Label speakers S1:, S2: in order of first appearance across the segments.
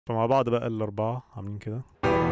S1: فمع بعض بقى الأربعة عاملين كده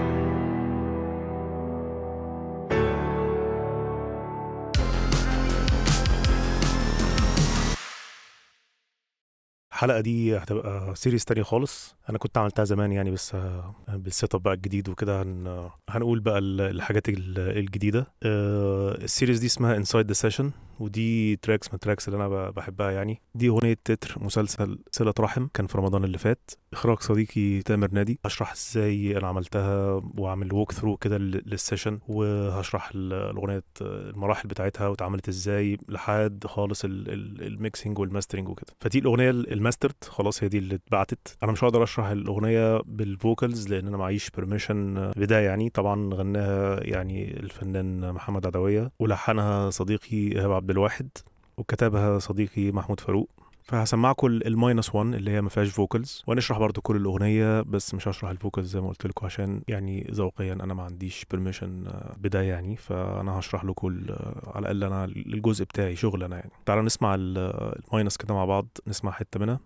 S1: الحلقة دي هتبقى سيريز تانية خالص أنا كنت عملتها زمان يعني بس آه، بالسيت اب بقى الجديد وكده هن... هنقول بقى ال- الحاجات ال- الجديدة آه، السيريز دي اسمها انسايد ذا سيشن ودي تراكس من التراكس اللي أنا ب- بحبها يعني دي أغنية تتر مسلسل صلة رحم كان في رمضان اللي فات إخراج صديقي تامر نادي هشرح ازاي أنا عملتها وأعمل ووك ثرو كده لل- للسيشن وهشرح ال- الأغنية المراحل بتاعتها واتعملت ازاي لحد خالص ال- ال- الميكسينج والماسترنج وكده فدي الاغنيه الماسترد خلاص هي دي اللي اتبعتت انا مش هقدر اشرح الاغنيه بالفوكالز لان انا معيش بيرميشن بدايه يعني طبعا غناها يعني الفنان محمد عدويه ولحنها صديقي ايهاب عبد الواحد وكتبها صديقي محمود فاروق فهسمعكم ال- الماينس 1 اللي هي ما فيهاش فوكالز وهنشرح برضو كل الاغنيه بس مش هشرح الفوكالز زي ما قلت لكم عشان يعني ذوقيا انا ما عنديش بيرميشن بدايه يعني فانا هشرح لكم ال- على الاقل انا الجزء بتاعي شغل انا يعني تعالوا نسمع ال- الماينس كده مع بعض نسمع حته منها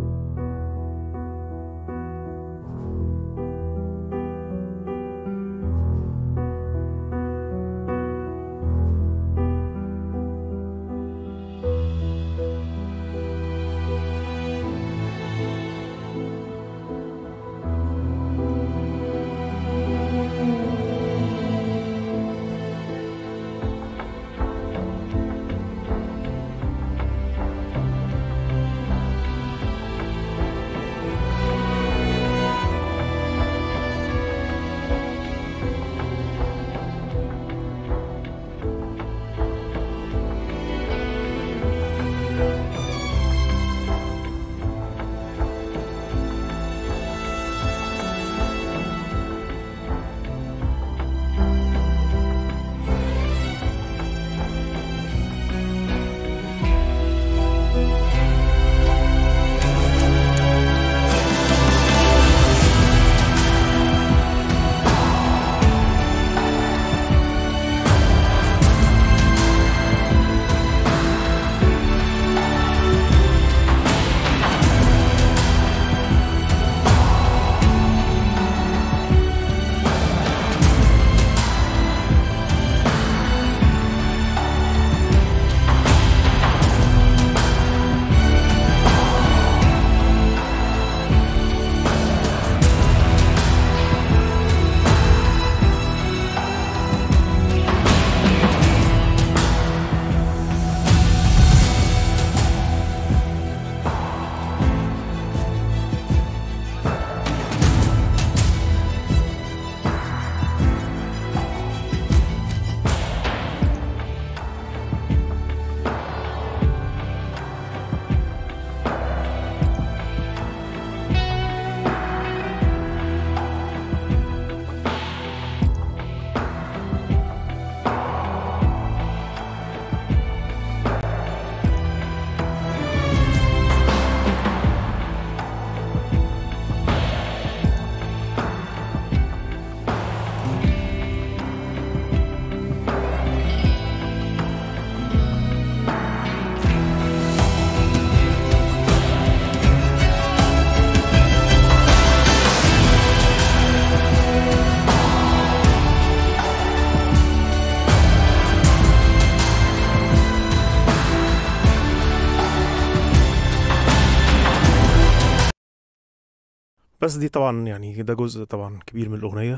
S1: بس دي طبعا يعني ده جزء طبعا كبير من الأغنية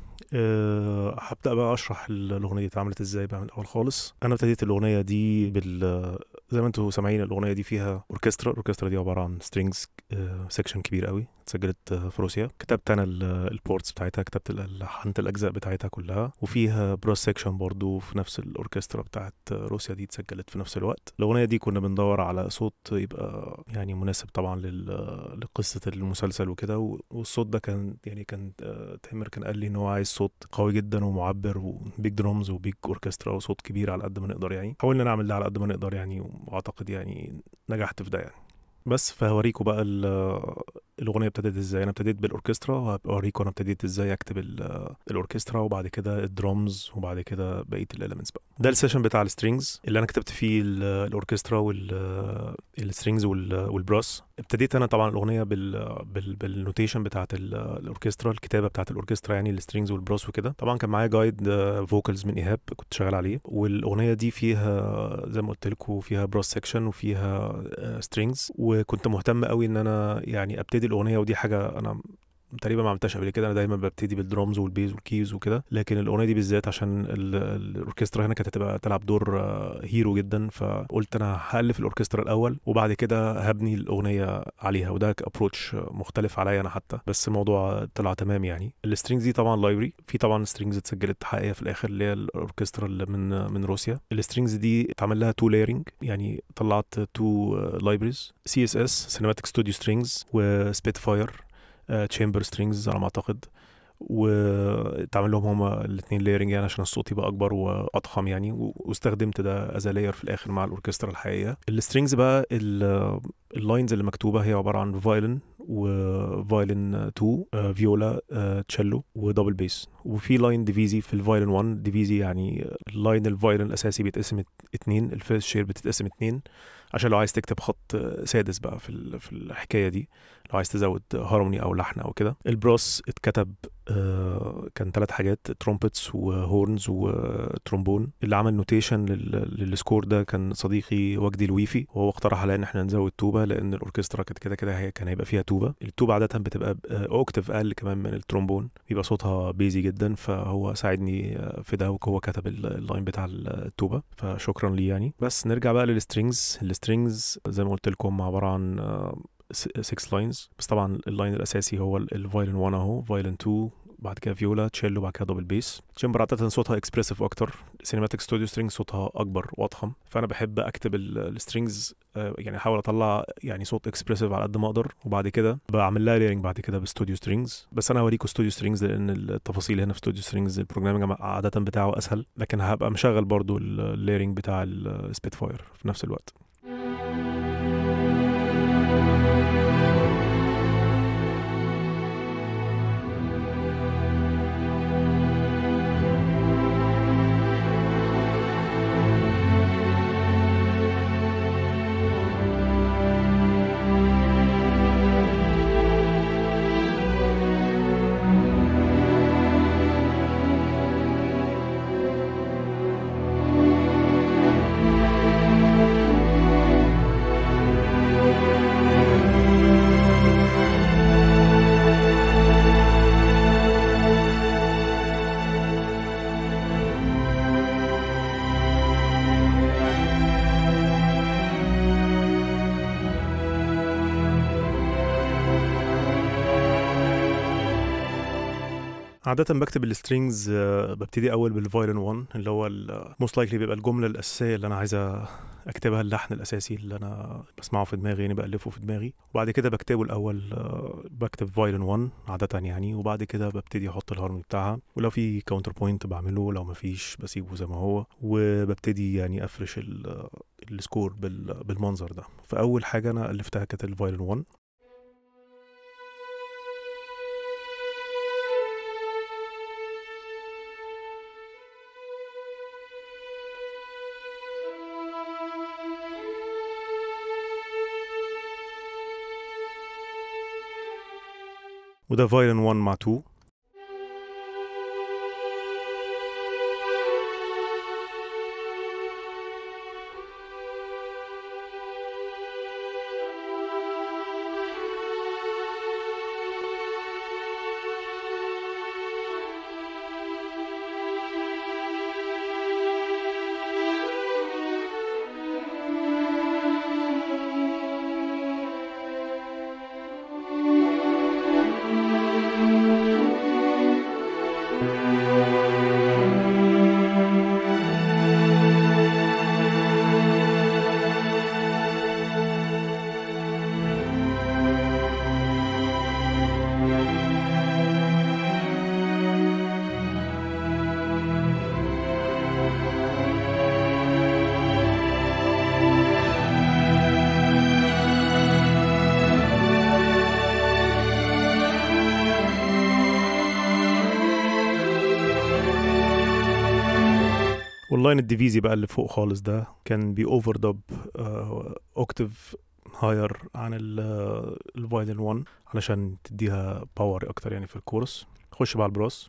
S1: أه هبدأ بقى أشرح ال- الأغنية دي اتعملت ازاي بقى من الأول خالص أنا ابتديت الأغنية دي بال زي ما انتم سامعين الأغنية دي فيها أوركسترا الأوركسترا دي عبارة عن سترينجز سيكشن كبير قوي اتسجلت آه، في روسيا كتبت أنا ال- البورتس بتاعتها كتبت ال- لحنت الأجزاء بتاعتها كلها وفيها براس سيكشن برضو في نفس الأوركسترا بتاعت روسيا دي اتسجلت في نفس الوقت الأغنية دي كنا بندور على صوت يبقى يعني مناسب طبعا لل- لقصة المسلسل وكده و- والصوت ده كان يعني كان آه، تامر كان قال لي ان هو عايز صوت قوي جدا ومعبر وبيج درامز وبيج اوركسترا وصوت كبير على قد ما نقدر يعني حاولنا نعمل ده على قد ما نقدر يعني واعتقد يعني نجحت في ده يعني بس فهوريكم بقى ال- الاغنيه ابتدت ازاي انا ابتديت بالاوركسترا وهوريكم انا ابتديت ازاي اكتب ال- الاوركسترا وبعد كده الدرامز وبعد كده بقيه الاليمنتس بقى ده السيشن بتاع السترينجز اللي انا كتبت فيه ال- الاوركسترا والسترينجز والبراس ابتديت انا طبعا الاغنيه بال بال بالنوتيشن بتاعت ال- الاوركسترا الكتابه بتاعت الاوركسترا يعني السترينجز والبراس وكده طبعا كان معايا جايد فوكالز من ايهاب كنت شغال عليه والاغنيه دي فيها زي ما قلت لكم فيها براس سيكشن وفيها سترينجز وكنت مهتم قوي ان انا يعني ابتدي الاغنيه ودي حاجه انا تقريبا ما عملتهاش قبل كده انا دايما ببتدي بالدرامز والبيز والكيز وكده لكن الاغنيه دي بالذات عشان ال- الاوركسترا هنا كانت هتبقى تلعب دور آه، هيرو جدا فقلت انا هالف الاوركسترا الاول وبعد كده هبني الاغنيه عليها وده ابروتش مختلف عليا انا حتى بس الموضوع طلع تمام يعني السترينجز دي طبعا لايبرري في طبعا سترينجز اتسجلت حقيقيه في الاخر اللي هي الاوركسترا اللي من من روسيا السترينجز دي اتعمل لها تو لايرنج يعني طلعت تو لايبرز سي اس اس سينماتيك ستوديو سترينجز وسبيت فاير تشامبر سترينجز على ما اعتقد واتعمل لهم هما الاثنين لايرنج يعني عشان الصوت يبقى اكبر واضخم يعني و- واستخدمت ده از لاير في الاخر مع الاوركسترا الحقيقيه السترينجز بقى ال- اللاينز اللي مكتوبه هي عباره عن فايلن وفايلن 2 آه، فيولا آه، تشيلو ودبل بيس وفي لاين ديفيزي في الفايلن 1 ديفيزي يعني اللاين الفايلن الاساسي بيتقسم ات- اتنين الفيرست شير بتتقسم اتنين عشان لو عايز تكتب خط آه، سادس بقى في ال- في الحكايه دي لو عايز تزود هارموني او لحن او كده البراس اتكتب آه، كان ثلاث حاجات ترومبتس وهورنز وترومبون اللي عمل نوتيشن للسكور ده كان صديقي وجدي الويفي وهو اقترح عليا ان احنا نزود توبه لان الاوركسترا كانت كده كده هي كان هيبقى فيها توبه التوبه عاده بتبقى اوكتيف اقل كمان من الترومبون بيبقى صوتها بيزي جدا فهو ساعدني آه، في ده وهو كتب ال- اللاين بتاع التوبه فشكرا ليه يعني بس نرجع بقى للسترينجز السترينجز زي ما قلت لكم عباره عن 6 لاينز بس طبعا اللاين الاساسي هو الفايلن 1 اهو فايلن 2 بعد كده فيولا تشيلو بعد كده دبل بيس تشامبر عاده صوتها اكسبريسيف اكتر سينماتيك ستوديو سترينج صوتها اكبر واضخم فانا بحب اكتب السترينجز يعني احاول اطلع يعني صوت اكسبريسيف على قد ما اقدر وبعد كده بعمل لها ليرنج بعد كده بستوديو سترينجز بس انا هوريكم ستوديو سترينجز لان التفاصيل هنا في ستوديو سترينجز البروجرامنج عاده بتاعه اسهل لكن هبقى مشغل برضو الليرنج بتاع السبيت فاير في نفس الوقت عادة بكتب السترينجز ببتدي أول بالفايلن 1 اللي هو موست لايكلي بيبقى الجملة الأساسية اللي أنا عايزة أكتبها اللحن الأساسي اللي أنا بسمعه في دماغي يعني بألفه في دماغي وبعد كده بكتبه الأول آه، بكتب فايلن 1 عادة يعني وبعد كده ببتدي أحط الهارموني بتاعها ولو في كاونتر بوينت بعمله لو مفيش بسيبه زي ما هو وببتدي يعني أفرش ال- السكور بال- بالمنظر ده فأول حاجة أنا ألفتها كانت الفايلن 1 وده فايلن 1 مع 2 واللاين الديفيزي بقى اللي فوق خالص ده كان بي اوفر دب اوكتيف هاير عن الفايلين 1 علشان تديها باور اكتر يعني في الكورس خش بقى على البراس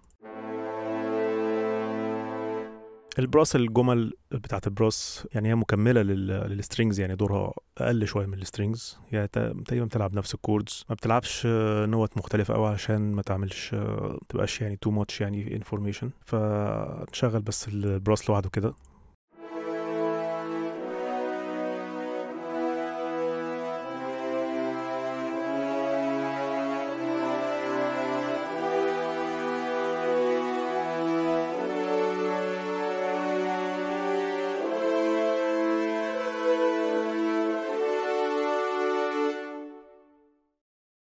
S1: البراس الجمل بتاعت البراس يعني هي مكمله للسترينجز يعني دورها اقل شويه من السترينجز يعني تقريبا بتلعب نفس الكوردز ما بتلعبش نوت مختلفه قوي عشان ما تعملش ما تبقاش يعني تو ماتش يعني انفورميشن فتشغل بس البراس لوحده كده